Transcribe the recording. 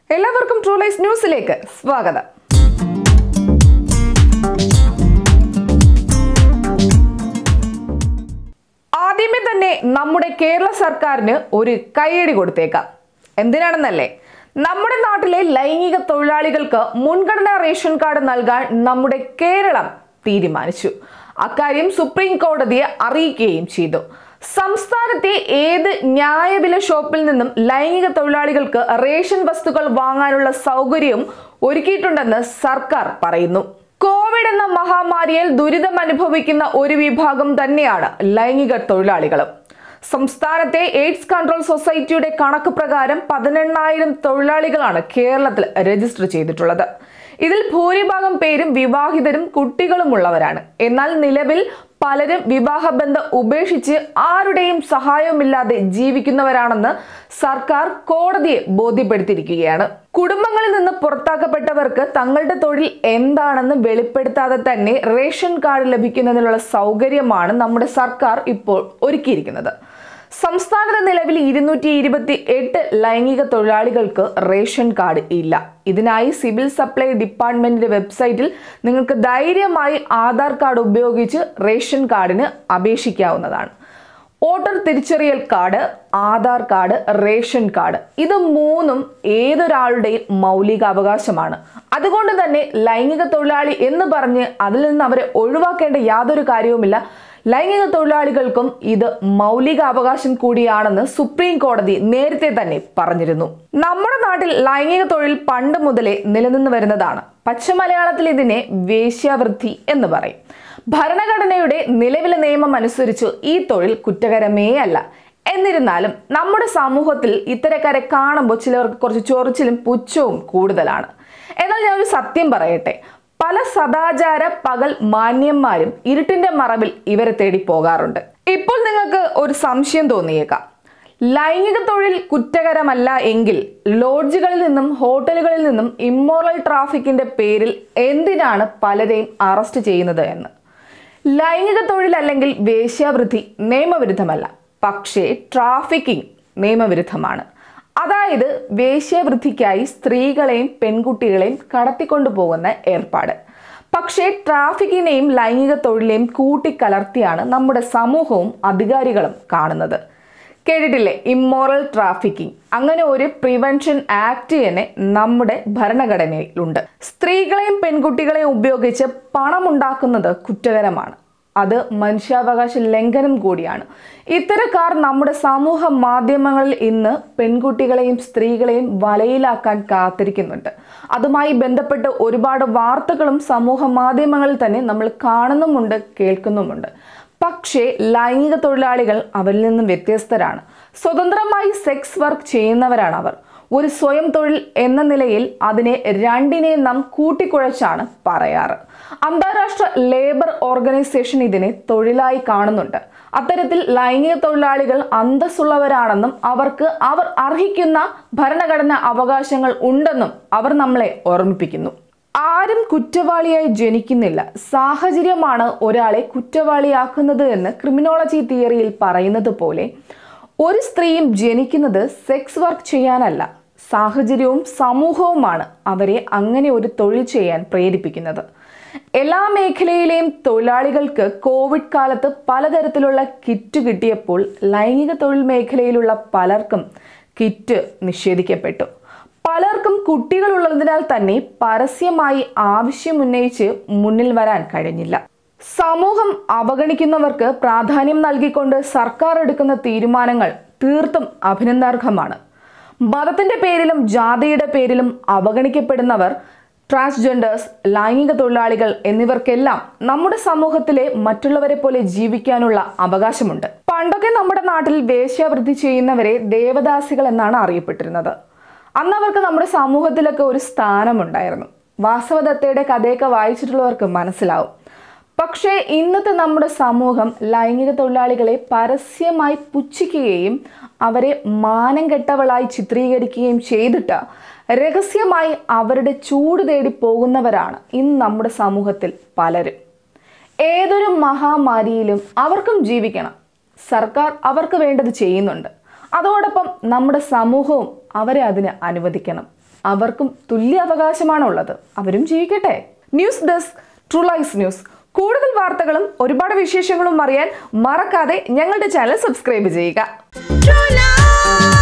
എല്ലാവർക്കും true life ന്യൂസിലേക്ക് സ്വാഗതം ആദ്യമേ തന്നെ നമ്മുടെ കേരള സർക്കാരിന് ഒരു കൈയടി കൊടുത്തേക്കാം എന്തിനാണെന്നല്ലേ നമ്മുടെ നാട്ടിലെ ലൈംഗിക തൊഴിലാളികൾക്ക് മുൻഗണനാ റേഷൻ കാർഡ് നൽകാൻ നമ്മുടെ കേരളം തീരുമാനിച്ചു അക്കാര്യം സുപ്രീം കോടതിയെ അറിയിക്കുകയും ചെയ്തു സംസ്ഥാനത്തെ ഏത് ന്യായവില ഷോപ്പിൽ നിന്നും ലൈംഗിക തൊഴിലാളികൾക്ക് റേഷൻ വസ്തുക്കൾ വാങ്ങാനുള്ള സൗകര്യവും ഒരുക്കിയിട്ടുണ്ടെന്ന് സർക്കാർ പറയുന്നു കോവിഡ് എന്ന മഹാമാരിയിൽ ദുരിതം അനുഭവിക്കുന്ന ഒരു വിഭാഗം തന്നെയാണ് ലൈംഗിക തൊഴിലാളികളും സംസ്ഥാനത്തെ എയ്ഡ്സ് കൺട്രോൾ സൊസൈറ്റിയുടെ കണക്ക് പ്രകാരം പതിനെണ്ണായിരം തൊഴിലാളികളാണ് കേരളത്തിൽ രജിസ്റ്റർ ചെയ്തിട്ടുള്ളത് ഇതിൽ ഭൂരിഭാഗം പേരും വിവാഹിതരും കുട്ടികളുമുള്ളവരാണ് എന്നാൽ നിലവിൽ പലരും വിവാഹബന്ധം ഉപേക്ഷിച്ച് ആരുടെയും സഹായവുമില്ലാതെ ജീവിക്കുന്നവരാണെന്ന് സർക്കാർ കോടതിയെ ബോധ്യപ്പെടുത്തിയിരിക്കുകയാണ് കുടുംബങ്ങളിൽ നിന്ന് പുറത്താക്കപ്പെട്ടവർക്ക് തങ്ങളുടെ തൊഴിൽ എന്താണെന്ന് വെളിപ്പെടുത്താതെ തന്നെ റേഷൻ കാർഡ് ലഭിക്കുന്നതിനുള്ള സൗകര്യമാണ് നമ്മുടെ സർക്കാർ ഇപ്പോൾ ഒരുക്കിയിരിക്കുന്നത് സംസ്ഥാനത്ത് നിലവിൽ ഇരുന്നൂറ്റി ഇരുപത്തി എട്ട് ലൈംഗിക തൊഴിലാളികൾക്ക് റേഷൻ കാർഡ് ഇല്ല ഇതിനായി സിവിൽ സപ്ലൈ ഡിപ്പാർട്ട്മെന്റിന്റെ വെബ്സൈറ്റിൽ നിങ്ങൾക്ക് ധൈര്യമായി ആധാർ കാർഡ് ഉപയോഗിച്ച് റേഷൻ കാർഡിന് അപേക്ഷിക്കാവുന്നതാണ് വോട്ടർ തിരിച്ചറിയൽ card Aadhaar card ration card ഇത് മൂന്നും ഏതൊരാളുടെയും മൗലിക അവകാശമാണ് അതുകൊണ്ട് തന്നെ ലൈംഗിക തൊഴിലാളി എന്ന് പറഞ്ഞ് അതിൽ നിന്ന് അവരെ ഒഴിവാക്കേണ്ട യാതൊരു കാര്യവുമില്ല ലൈംഗിക തൊഴിലാളികൾക്കും ഇത് മൗലിക അവകാശം കൂടിയാണെന്ന് സുപ്രീം കോടതി നേരത്തെ തന്നെ പറഞ്ഞിരുന്നു നമ്മുടെ നാട്ടിൽ ലൈംഗിക തൊഴിൽ പണ്ട് മുതലേ നിലനിന്ന് വരുന്നതാണ് പച്ചമലയാളത്തിൽ ഇതിനെ വേശ്യാവൃത്തി എന്ന് പറയും ഭരണഘടനയുടെ നിലവിലെ നിയമം അനുസരിച്ച് ഈ തൊഴിൽ കുറ്റകരമേ അല്ല എന്നിരുന്നാലും നമ്മുടെ സമൂഹത്തിൽ ഇത്തരക്കാരെ കാണുമ്പോൾ ചിലർക്ക് കുറച്ച് ചൊറിച്ചിലും പുച്ഛവും കൂടുതലാണ് എന്നാൽ ഞാൻ ഒരു സത്യം പറയട്ടെ പല സദാചാര പകൽ മാന്യന്മാരും ഇരുട്ടിന്റെ മറവിൽ ഇവരെ തേടി പോകാറുണ്ട് ഇപ്പോൾ നിങ്ങൾക്ക് ഒരു സംശയം തോന്നിയേക്കാം ലൈംഗിക തൊഴിൽ കുറ്റകരമല്ല എങ്കിൽ ലോഡ്ജുകളിൽ നിന്നും ഹോട്ടലുകളിൽ നിന്നും ഇമ്മോറൽ ട്രാഫിക്കിന്റെ പേരിൽ എന്തിനാണ് പലരെയും അറസ്റ്റ് ചെയ്യുന്നത് എന്ന് ലൈംഗിക തൊഴിൽ അല്ലെങ്കിൽ വേശ്യാവൃത്തി നിയമവിരുദ്ധമല്ല പക്ഷേ ട്രാഫിക്കിംഗ് നിയമവിരുദ്ധമാണ് അതായത് വേശ്യാവൃത്തിക്കായി സ്ത്രീകളെയും പെൺകുട്ടികളെയും കടത്തിക്കൊണ്ടു പോകുന്ന ഏർപ്പാട് പക്ഷേ ട്രാഫിക്കിനെയും ലൈംഗിക തൊഴിലെയും കൂട്ടിക്കലർത്തിയാണ് നമ്മുടെ സമൂഹവും അധികാരികളും കാണുന്നത് കേട്ടിട്ടില്ലേ ഇമ്മോറൽ ട്രാഫിക്കിംഗ് അങ്ങനെ ഒരു പ്രിവെൻഷൻ ആക്ട് തന്നെ നമ്മുടെ ഭരണഘടനയിലുണ്ട് സ്ത്രീകളെയും പെൺകുട്ടികളെയും ഉപയോഗിച്ച് പണമുണ്ടാക്കുന്നത് കുറ്റകരമാണ് അത് മനുഷ്യാവകാശ ലംഘനം കൂടിയാണ് ഇത്തരക്കാർ നമ്മുടെ സമൂഹ മാധ്യമങ്ങളിൽ ഇന്ന് പെൺകുട്ടികളെയും സ്ത്രീകളെയും വലയിലാക്കാൻ കാത്തിരിക്കുന്നുണ്ട് അതുമായി ബന്ധപ്പെട്ട് ഒരുപാട് വാർത്തകളും സമൂഹ മാധ്യമങ്ങളിൽ തന്നെ നമ്മൾ കാണുന്നുമുണ്ട് കേൾക്കുന്നുമുണ്ട് പക്ഷേ ലൈംഗിക തൊഴിലാളികൾ അവരിൽ നിന്നും വ്യത്യസ്തരാണ് സ്വതന്ത്രമായി സെക്സ് വർക്ക് ചെയ്യുന്നവരാണ് അവർ ഒരു സ്വയം തൊഴിൽ എന്ന നിലയിൽ അതിനെ രണ്ടിനെ നാം കൂട്ടിക്കുഴച്ചാണ് പറയാറ് അന്താരാഷ്ട്ര ലേബർ ഓർഗനൈസേഷൻ ഇതിനെ തൊഴിലായി കാണുന്നുണ്ട് അത്തരത്തിൽ ലൈംഗിക തൊഴിലാളികൾ അന്തസ്സുള്ളവരാണെന്നും അവർക്ക് അവർ അർഹിക്കുന്ന ഭരണഘടനാ അവകാശങ്ങൾ ഉണ്ടെന്നും അവർ നമ്മളെ ഓർമ്മിപ്പിക്കുന്നു ആരും കുറ്റവാളിയായി ജനിക്കുന്നില്ല സാഹചര്യമാണ് ഒരാളെ കുറ്റവാളിയാക്കുന്നത് എന്ന് ക്രിമിനോളജി തിയറിയിൽ പറയുന്നത് പോലെ ഒരു സ്ത്രീയും ജനിക്കുന്നത് സെക്സ് വർക്ക് ചെയ്യാനല്ല സാഹചര്യവും സമൂഹവുമാണ് അവരെ അങ്ങനെ ഒരു തൊഴിൽ ചെയ്യാൻ പ്രേരിപ്പിക്കുന്നത് എല്ലാ മേഖലയിലെയും തൊഴിലാളികൾക്ക് കോവിഡ് കാലത്ത് പലതരത്തിലുള്ള കിറ്റ് കിട്ടിയപ്പോൾ ലൈംഗിക തൊഴിൽ മേഖലയിലുള്ള പലർക്കും കിറ്റ് നിഷേധിക്കപ്പെട്ടു പലർക്കും കുട്ടികളുള്ളതിനാൽ തന്നെ പരസ്യമായി ആവശ്യമുന്നയിച്ച് മുന്നിൽ വരാൻ കഴിഞ്ഞില്ല സമൂഹം അവഗണിക്കുന്നവർക്ക് പ്രാധാന്യം നൽകിക്കൊണ്ട് സർക്കാർ എടുക്കുന്ന തീരുമാനങ്ങൾ തീർത്തും അഭിനന്ദാർഹമാണ് മതത്തിന്റെ പേരിലും ജാതിയുടെ പേരിലും അവഗണിക്കപ്പെടുന്നവർ ട്രാൻസ്ജെൻഡേഴ്സ് ലൈംഗിക തൊഴിലാളികൾ എന്നിവർക്കെല്ലാം നമ്മുടെ സമൂഹത്തിലെ മറ്റുള്ളവരെ പോലെ ജീവിക്കാനുള്ള അവകാശമുണ്ട് പണ്ടൊക്കെ നമ്മുടെ നാട്ടിൽ വേശ്യാവൃത്തി ചെയ്യുന്നവരെ ദേവദാസികൾ എന്നാണ് അറിയപ്പെട്ടിരുന്നത് അന്ന് അവർക്ക് നമ്മുടെ സമൂഹത്തിലൊക്കെ ഒരു സ്ഥാനമുണ്ടായിരുന്നു വാസവദത്തയുടെ കഥയൊക്കെ വായിച്ചിട്ടുള്ളവർക്ക് മനസ്സിലാവും പക്ഷേ ഇന്നത്തെ നമ്മുടെ സമൂഹം ലൈംഗിക തൊഴിലാളികളെ പരസ്യമായി പുച്ഛിക്കുകയും അവരെ മാനം കെട്ടവളായി ചിത്രീകരിക്കുകയും ചെയ്തിട്ട് രഹസ്യമായി അവരുടെ ചൂട് തേടി പോകുന്നവരാണ് ഇന്ന് നമ്മുടെ സമൂഹത്തിൽ പലരും ഏതൊരു മഹാമാരിയിലും അവർക്കും ജീവിക്കണം സർക്കാർ അവർക്ക് വേണ്ടത് ചെയ്യുന്നുണ്ട് അതോടൊപ്പം നമ്മുടെ സമൂഹവും അവരെ അതിന് അനുവദിക്കണം അവർക്കും തുല്യ അവകാശമാണുള്ളത് അവരും ജീവിക്കട്ടെ news desk true lies news കൂടുതൽ വാർത്തകളും ഒരുപാട് വിശേഷങ്ങളും അറിയാൻ മറക്കാതെ ഞങ്ങളുടെ ചാനൽ സബ്സ്ക്രൈബ് ചെയ്യുക True love.